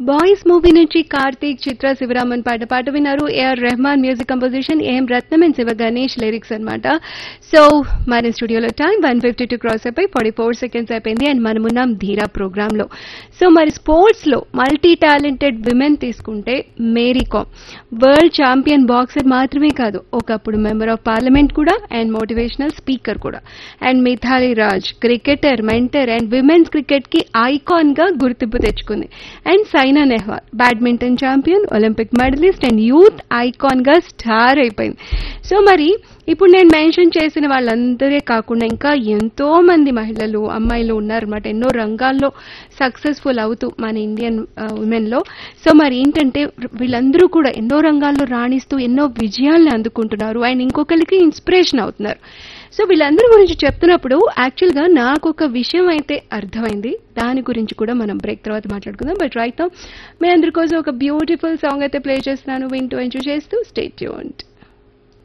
boys movie నుంచి కార్తీక్ చిత్ర శివరామన్ పాట పాట విన్నారు A R Rahman music composition A M Ratnam and Siva Ganesh lyrics అన్నమాట సో మన స్టూడియోలో time one fifty two cross అయిపోయి ఫార్టీ ఫోర్ సెకండ్స్ అయిపోయింది అండ్ మనమున్నాం ధీరా ప్రోగ్రామ్ లో సో మరి స్పోర్ట్స్ లో మల్టీ టాలెంటెడ్ విమెన్ తీసుకుంటే Mary Kom world champion boxer మాత్రమే కాదు ఒకప్పుడు మెంబర్ ఆఫ్ పార్లమెంట్ కూడా అండ్ మోటివేషనల్ స్పీకర్ కూడా and Mithali Raj cricketer mentor and women's cricket కి ఐకాన్ గా గుర్తింపు తెచ్చుకుంది and Saina Nehwal badminton champion Olympic medalist and youth icon గా స్టార్ అయిపోయింది సో మరి ఇప్పుడు నేను మెన్షన్ చేసిన వాళ్ళందరే కాకుండా ఇంకా ఎంతో మంది మహిళలు అమ్మాయిలు ఉన్నారన్నమాట ఎన్నో రంగాల్లో సక్సెస్ఫుల్ అవుతూ మన ఇండియన్ ఉమెన్ లో సో మరి ఏంటంటే వీళ్ళందరూ కూడా ఎన్నో రంగాల్లో రాణిస్తూ ఎన్నో విజయాల్ని అందుకుంటున్నారు అండ్ ఇంకొకరికి ఇన్స్పిరేషన్ అవుతున్నారు సో వీళ్ళందరి గురించి చెప్తున్నప్పుడు యాక్చువల్గా నాకు ఒక విషయం అయితే అర్థమైంది దాని గురించి కూడా మనం బ్రేక్ తర్వాత మాట్లాడుకుందాం బట్ రైట్ మీ అందరి కోసం ఒక బ్యూటిఫుల్ సాంగ్ అయితే ప్లే చేస్తున్నాను వింటూ ఎంజాయ్ చేస్తూ స్టేట్ యూంట్